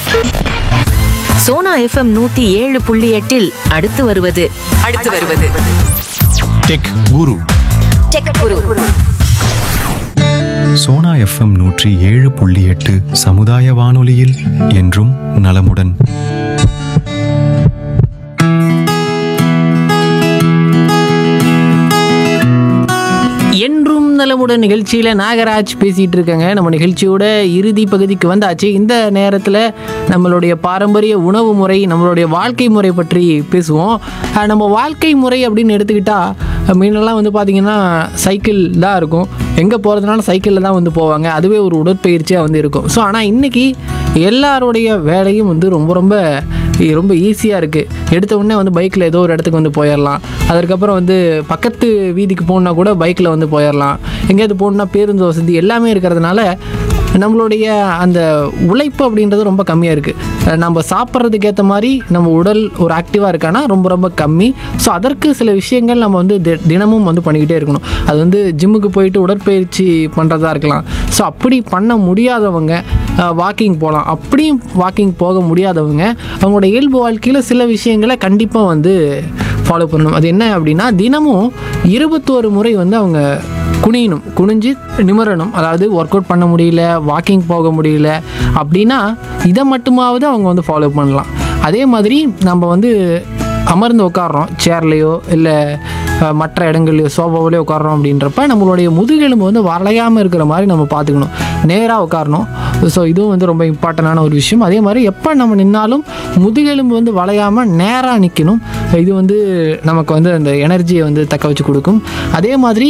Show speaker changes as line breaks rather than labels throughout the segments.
Sona FM நூத்தி ஏழு புள்ளி எட்டில் அடுத்து வருவது
அடுத்து வருவது
டெக் குரு
டெக் குரு
சோனா எஃப்எம் நூற்றி ஏழு புள்ளி எட்டு சமுதாய வானொலியில் என்றும் நலமுடன்
என்றும் நலமுடன் நிகழ்ச்சியில் நாகராஜ் பேசிகிட்டு இருக்கேங்க நம்ம நிகழ்ச்சியோட இறுதி பகுதிக்கு வந்தாச்சு இந்த நேரத்தில் நம்மளுடைய பாரம்பரிய உணவு முறை நம்மளுடைய வாழ்க்கை முறை பற்றி பேசுவோம் அஹ் நம்ம வாழ்க்கை முறை அப்படின்னு எடுத்துக்கிட்டால் மீனெல்லாம் வந்து பார்த்திங்கன்னா சைக்கிள் தான் இருக்கும் எங்கே போகிறதுனால சைக்கிளில் தான் வந்து போவாங்க அதுவே ஒரு உடற்பயிற்சியாக வந்து இருக்கும் ஸோ ஆனால் இன்றைக்கி எல்லாருடைய வேலையும் வந்து ரொம்ப ரொம்ப ரொம்ப ஈஸியாக இருக்குது எடுத்த உடனே வந்து பைக்கில் ஏதோ ஒரு இடத்துக்கு வந்து போயிடலாம் அதுக்கப்புறம் வந்து பக்கத்து வீதிக்கு போகணுன்னா கூட பைக்கில் வந்து போயிடலாம் எங்கேயாவது போகணுன்னா பேருந்து வசதி எல்லாமே இருக்கிறதுனால நம்மளுடைய அந்த உழைப்பு அப்படின்றது ரொம்ப கம்மியாக இருக்குது நம்ம சாப்பிட்றதுக்கு ஏற்ற மாதிரி நம்ம உடல் ஒரு ஆக்டிவாக இருக்கானா ரொம்ப ரொம்ப கம்மி ஸோ அதற்கு சில விஷயங்கள் நம்ம வந்து தி- தினமும் வந்து பண்ணிக்கிட்டே இருக்கணும் அது வந்து ஜிம்முக்கு போயிட்டு உடற்பயிற்சி பண்ணுறதா இருக்கலாம் ஸோ அப்படி பண்ண முடியாதவங்க வாக்கிங் போகலாம் அப்படியும் வாக்கிங் போக முடியாதவங்க அவங்களோட இயல்பு வாழ்க்கையில் சில விஷயங்களை கண்டிப்பாக வந்து ஃபாலோ பண்ணணும் அது என்ன அப்படின்னா தினமும் இருபத்தோரு முறை வந்து அவங்க குனியணும் குனிஞ்சு நிமிரணும் அதாவது ஒர்க் அவுட் பண்ண முடியல வாக்கிங் போக முடியல அப்படின்னா இதை மட்டுமாவது அவங்க வந்து ஃபாலோ பண்ணலாம் அதே மாதிரி நம்ம வந்து அமர்ந்து உட்காடுறோம் சேர்லேயோ இல்லை மற்ற இடங்கள்லையோ சோஃபாவிலையோ உட்காடுறோம் அப்படின்றப்ப நம்மளுடைய முதுகெலும்பு வந்து வளையாமல் இருக்கிற மாதிரி நம்ம பார்த்துக்கணும் நேராக உட்காரணும் ஸோ இதுவும் வந்து ரொம்ப இம்பார்ட்டண்டான ஒரு விஷயம் அதே மாதிரி எப்போ நம்ம நின்னாலும் முதுகெலும்பு வந்து வளையாமல் நேராக நிற்கணும் இது வந்து நமக்கு வந்து அந்த எனர்ஜியை வந்து தக்க வச்சு கொடுக்கும் அதே மாதிரி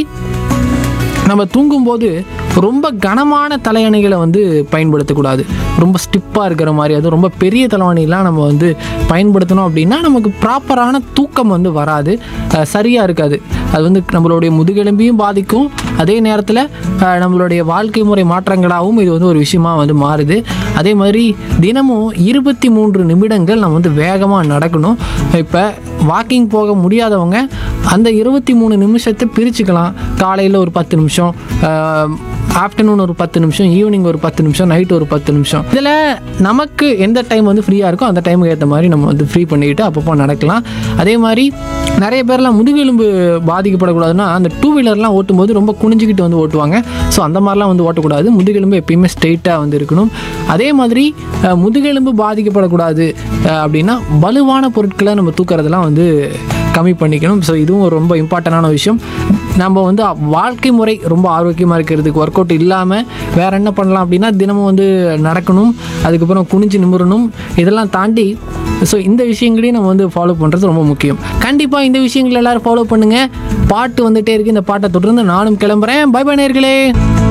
நம்ம தூங்கும்போது ரொம்ப கனமான தலையணைகளை வந்து பயன்படுத்தக்கூடாது ரொம்ப ஸ்டிப்பாக இருக்கிற மாதிரி அதுவும் ரொம்ப பெரிய தலையணைலாம் நம்ம வந்து பயன்படுத்தணும் அப்படின்னா நமக்கு ப்ராப்பரான தூக்கம் வந்து வராது சரியாக இருக்காது அது வந்து நம்மளுடைய முதுகெலும்பையும் பாதிக்கும் அதே நேரத்தில் அஹ், நம்மளுடைய வாழ்க்கை முறை மாற்றங்களாகவும் இது வந்து ஒரு விஷயமா வந்து மாறுது அதே மாதிரி தினமும் இருபத்தி மூன்று நிமிடங்கள் நம்ம வந்து வேகமாக நடக்கணும் இப்போ வாக்கிங் போக முடியாதவங்க அந்த இருபத்தி மூணு நிமிஷத்தை பிரிச்சுக்கலாம் காலையில் ஒரு பத்து நிமிஷம் ஆஃப்டர்நூன் ஒரு பத்து நிமிஷம் ஈவினிங் ஒரு பத்து நிமிஷம் நைட் ஒரு பத்து நிமிஷம் இதில் நமக்கு எந்த டைம் வந்து ஃப்ரீயாக இருக்கோ அந்த டைமுக்கு ஏற்ற மாதிரி நம்ம வந்து ஃப்ரீ பண்ணிக்கிட்டு அப்பப்போ நடக்கலாம் அதே மாதிரி நிறைய பேர்லாம் முதுகெலும்பு பாதிக்கப்படக்கூடாதுன்னா அந்த டூ வீலர்லாம் ஓட்டும்போது ரொம்ப குனிஞ்சிக்கிட்டு வந்து ஓட்டுவாங்க ஸோ அந்த மாதிரிலாம் வந்து ஓட்டக்கூடாது முதுகெலும்பு எப்பயுமே ஸ்ட்ரெயிட்டாக வந்து இருக்கணும் அதே மாதிரி அஹ், முதுகெலும்பு பாதிக்கப்படக்கூடாது அஹ், அப்படின்னா வலுவான பொருட்களை நம்ம தூக்குறதெல்லாம் வந்து கம்மி பண்ணிக்கணும் ஸோ இதுவும் ஒரு ரொம்ப இம்பார்ட்டண்டான விஷயம் நம்ம வந்து வாழ்க்கை முறை ரொம்ப ஆரோக்கியமாக இருக்கிறதுக்கு ஒர்க் அவுட் இல்லாமல் வேற என்ன பண்ணலாம் அப்படின்னா தினமும் வந்து நடக்கணும் அதுக்கப்புறம் குனிஞ்சு நிமிரணும் இதெல்லாம் தாண்டி ஸோ இந்த விஷயங்களையும் நம்ம வந்து ஃபாலோ பண்ணுறது ரொம்ப முக்கியம் கண்டிப்பாக இந்த விஷயங்கள் எல்லாரும் ஃபாலோ பண்ணுங்கள் பாட்டு வந்துட்டே இருக்கு இந்த பாட்டை தொடர்ந்து நானும் கிளம்புறேன் பை பை நேர்களே